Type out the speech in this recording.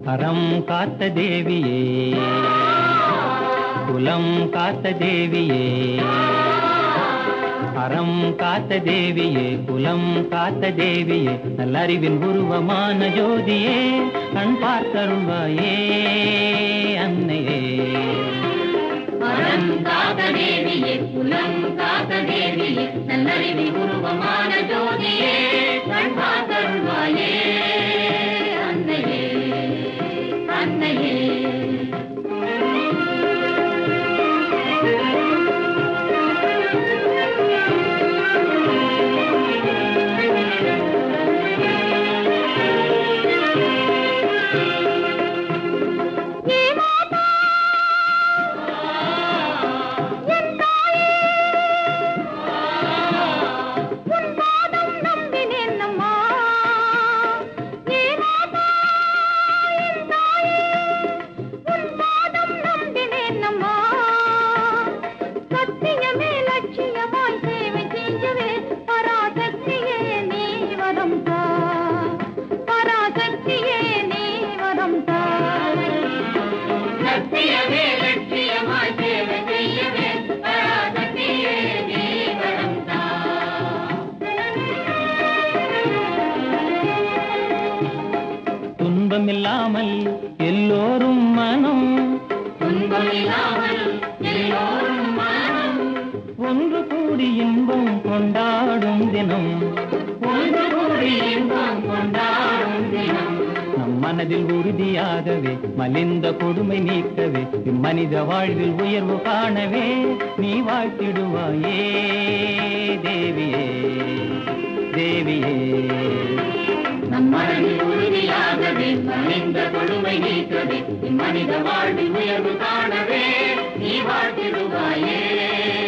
அறம் காத்த தேவியே குலம் காத்த தேவியே அறம் காத்த தேவியே குலம் காத்த தேவியே நல்லறிவின் உருவமான ஜோதியே கண் பார்த்தருள்வாயே அன்னையே அறம் காத்த தேவியே குலம் காத்த தேவியே நல்லறிவி உருவமான ஜோதியே கண் பார்த்தருள்வாயே அன்னையே அன்னையே சத்தியமே லட்சியமாய் சேவை செய்யவே பராசக்தியே நீ வரம் தா பராசக்தியே நீ வரம் தா சத்தியமே லட்சியமாய் சேவை செய்யவே பராசக்தியே நீ வரம் தா துன்பமில்லாமல் எல்லோரும் மனம் துன்பமில்லாமல் எல்லோரும் மனம் ஒன்று கூடி இன்பம் கொண்டாடும் தினம் ஒன்று கூடி இன்பம் கொண்டாடும் தினம் நம் மனதில் உறுதியாகவே மலிந்த கொடுமை நீக்கவே மனித வாழ்வில் உயர்வு காணவே நீ வாழ்த்திடுவாயே தேவியே தேவியே நம் மனதில் உறுதியாகவே மனித கொடுமை நீக்கவே மனித வாழ்வில் உயர்வு காணவே நீ வாழ்த்திடுவாயே